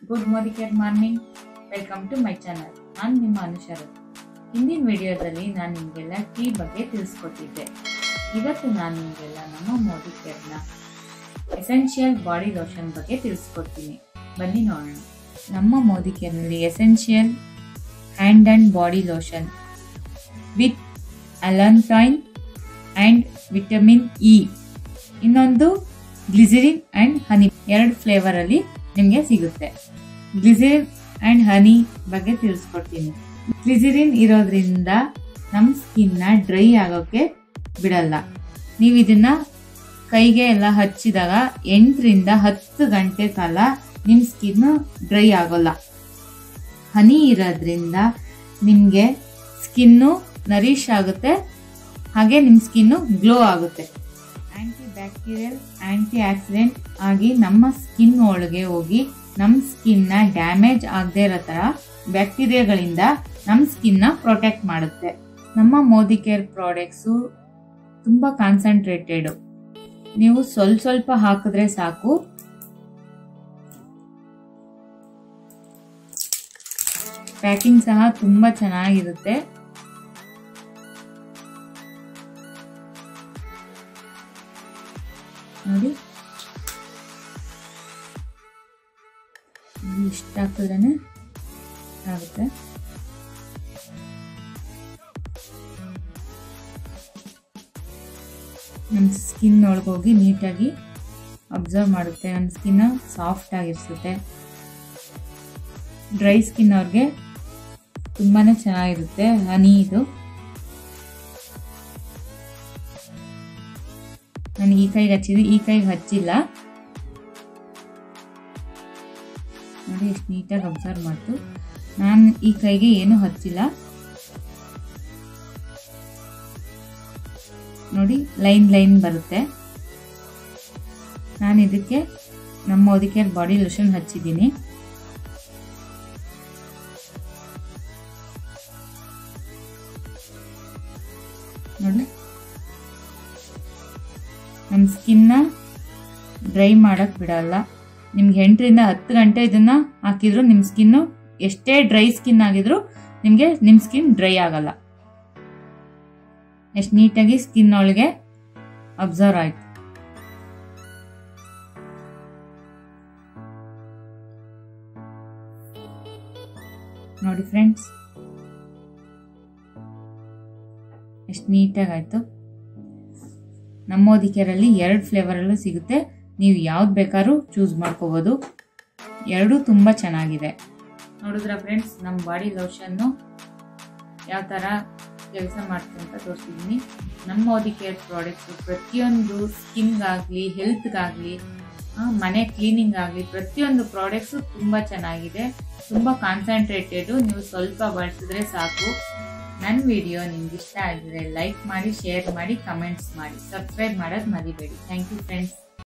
good Modicare morning welcome to my channel ನಾನು ನಿಮ್ಮ ಅನುಶರು ಹಿಂದಿನ ವಿಡಿಯೋದಲ್ಲಿ ನಾನು ನಿಮಗೆಲ್ಲ ಟೀ ಬಗ್ಗೆ ತಿಳಿಸ್ಕೊಟ್ಟಿದ್ದೆ ಇವತ್ತು ನಾನು ನಿಮಗೆಲ್ಲ ನಮ್ಮ ಮೋದಿ ಕೇರ್ನ ಎಸೆನ್ಷಿಯಲ್ ಬಾಡಿ ಲೋಷನ್ ಬಗ್ಗೆ ತಿಳಿಸ್ಕೊಡ್ತೀನಿ ಬನ್ನಿ ನೋಡೋಣ ನಮ್ಮ ಮೋದಿ ಕೇರ್ನಲ್ಲಿ essential hand and body lotion with allantoin and vitamin E ಇನ್ನೊಂದು ಗ್ಲಿಸರಿನ್ ಆ್ಯಂಡ್ ಹನಿ ಎರಡು ಫ್ಲೇವರಲ್ಲಿ ನಿಮಗೆ ಸಿಗುತ್ತೆ ಗ್ಲಿಸರಿನ್ ಆ್ಯಂಡ್ ಹನಿ ಬಗ್ಗೆ ತಿಳಿಸ್ಕೊಡ್ತೀನಿ ಗ್ಲಿಸರಿನ್ ಇರೋದ್ರಿಂದ ನಮ್ಮ ಸ್ಕಿನ್ನ ಡ್ರೈ ಆಗೋಕ್ಕೆ ಬಿಡಲ್ಲ ನೀವು ಇದನ್ನ ಕೈಗೆ ಎಲ್ಲ ಹಚ್ಚಿದಾಗ ಎಂಟರಿಂದ ಹತ್ತು ಗಂಟೆ ಕಾಲ ನಿಮ್ಮ ಸ್ಕಿನ್ ಡ್ರೈ ಆಗೋಲ್ಲ ಹನಿ ಇರೋದ್ರಿಂದ ನಿಮಗೆ ಸ್ಕಿನ್ನು ನರಿಶ್ ಆಗುತ್ತೆ ಹಾಗೆ ನಿಮ್ಮ ಸ್ಕಿನ್ನು ಗ್ಲೋ ಆಗುತ್ತೆ ಆಂಟಿ ಬ್ಯಾಕ್ಟೀರಿಯಲ್ ಆಂಟಿ ಆಕ್ಸಿಡೆಂಟ್ ಆಗಿ ನಮ್ಮ ಸ್ಕಿನ್ ಒಳಗೆ ಹೋಗಿ ನಮ್ಮ ಸ್ಕಿನ್ನ ಡ್ಯಾಮೇಜ್ ಆಗದೆ ಇರೋ ಥರ ಬ್ಯಾಕ್ಟೀರಿಯಾಗಳಿಂದ ನಮ್ಮ ಸ್ಕಿನ್ನ ಪ್ರೊಟೆಕ್ಟ್ ಮಾಡುತ್ತೆ ನಮ್ಮ ಮೋದಿ ಕೇರ್ ಪ್ರಾಡಕ್ಟ್ಸು ತುಂಬ ಕಾನ್ಸಂಟ್ರೇಟೆಡ್ ನೀವು ಸ್ವಲ್ಪ ಸ್ವಲ್ಪ ಹಾಕಿದ್ರೆ ಸಾಕು ಪ್ಯಾಕಿಂಗ್ ಸಹ ತುಂಬ ಚೆನ್ನಾಗಿರುತ್ತೆ ನೋಡಿ ಇಷ್ಟ ಹಾಕಿದ್ರೇನೆ ಆಗುತ್ತೆ ನಮ್ಮ ಸ್ಕಿನ್ ಒಳಗೋಗಿ ನೀಟಾಗಿ ಅಬ್ಸರ್ವ್ ಮಾಡುತ್ತೆ ನಮ್ಮ ಸ್ಕಿನ್ನ ಸಾಫ್ಟ್ ಆಗಿರಿಸುತ್ತೆ ಡ್ರೈ ಸ್ಕಿನ್ ಅವ್ರಿಗೆ ತುಂಬಾ ಚೆನ್ನಾಗಿರುತ್ತೆ ಹನಿ ಇದು ನಾನು ಈ ಕೈಗೆ ಹಚ್ಚಿದ್ದು ಈ ಕೈಗೆ ಹಚ್ಚಿಲ್ಲ ನೋಡಿ ಎಷ್ಟು ನೀಟಾಗಿ ಅಬ್ಸರ್ವ್ ಮಾಡ್ತು ನಾನು ಈ ಕೈಗೆ ಏನೂ ಹಚ್ಚಿಲ್ಲ ನೋಡಿ ಲೈನ್ ಲೈನ್ ಬರುತ್ತೆ ನಾನು ಇದಕ್ಕೆ ನಮ್ಮ ಓದಿಕೆ ಬಾಡಿ ಲೋಷನ್ ಹಚ್ಚಿದ್ದೀನಿ ನೋಡಿ ನಮ್ಮ ಸ್ಕಿನ್ನ ಡ್ರೈ ಮಾಡಕ್ ಬಿಡಲ್ಲ ನಿಮ್ಗೆ ಎಂಟರಿಂದ ಹತ್ತು ಗಂಟೆ ಇದನ್ನ ಹಾಕಿದ್ರು ನಿಮ್ಮ ಸ್ಕಿನ್ನು ಎಷ್ಟೇ ಡ್ರೈ ಸ್ಕಿನ್ ಆಗಿದ್ರು ನಿಮಗೆ ನಿಮ್ಮ ಸ್ಕಿನ್ ಡ್ರೈ ಆಗಲ್ಲ ಎಷ್ಟು ನೀಟಾಗಿ ಸ್ಕಿನ್ ಒಳಗೆ ಅಬ್ಸರ್ವ್ ಆಯ್ತು ನೋಡಿ ಫ್ರೆಂಡ್ಸ್ ಎಷ್ಟು ನೀಟಾಗಿ ಆಯ್ತು ನಮ್ಮ ಓದಿಕೆರಲ್ಲಿ ಎರಡು ಫ್ಲೇವರಲ್ಲೂ ಸಿಗುತ್ತೆ ನೀವು ಯಾವ್ದು ಬೇಕಾದ್ರೂ ಚೂಸ್ ಮಾಡ್ಕೋಬೋದು ಎರಡೂ ತುಂಬ ಚೆನ್ನಾಗಿದೆ ನೋಡಿದ್ರ ಫ್ರೆಂಡ್ಸ್ ನಮ್ಮ ಬಾಡಿ ಲೋಷನ್ನು ಯಾವ ಥರ ಕೆಲಸ ಮಾಡ್ತೀನಿ ಅಂತ ತೋರಿಸಿದ್ದೀನಿ ನಮ್ಮ ಓದಿ ಕೇರ್ ಪ್ರಾಡಕ್ಟ್ಸು ಪ್ರತಿಯೊಂದು ಸ್ಕಿನ್ಗಾಗಲಿ ಹೆಲ್ತ್ಗಾಗಲಿ ಮನೆ ಕ್ಲೀನಿಂಗ್ ಆಗಲಿ ಪ್ರತಿಯೊಂದು ಪ್ರಾಡಕ್ಟ್ಸು ತುಂಬ ಚೆನ್ನಾಗಿದೆ ತುಂಬ ಕಾನ್ಸಂಟ್ರೇಟೆಡು ನೀವು ಸ್ವಲ್ಪ ಬಳಸಿದ್ರೆ ಸಾಕು ನನ್ನ ವಿಡಿಯೋ ನಿಮ್ಗೆ ಇಷ್ಟ ಆಗಿದ್ರೆ ಲೈಕ್ ಮಾಡಿ ಶೇರ್ ಮಾಡಿ ಕಮೆಂಟ್ಸ್ ಮಾಡಿ ಸಬ್ಸ್ಕ್ರೈಬ್ ಮಾಡೋದು ಮರಿಬೇಡಿ ಥ್ಯಾಂಕ್ ಯು ಫ್ರೆಂಡ್ಸ್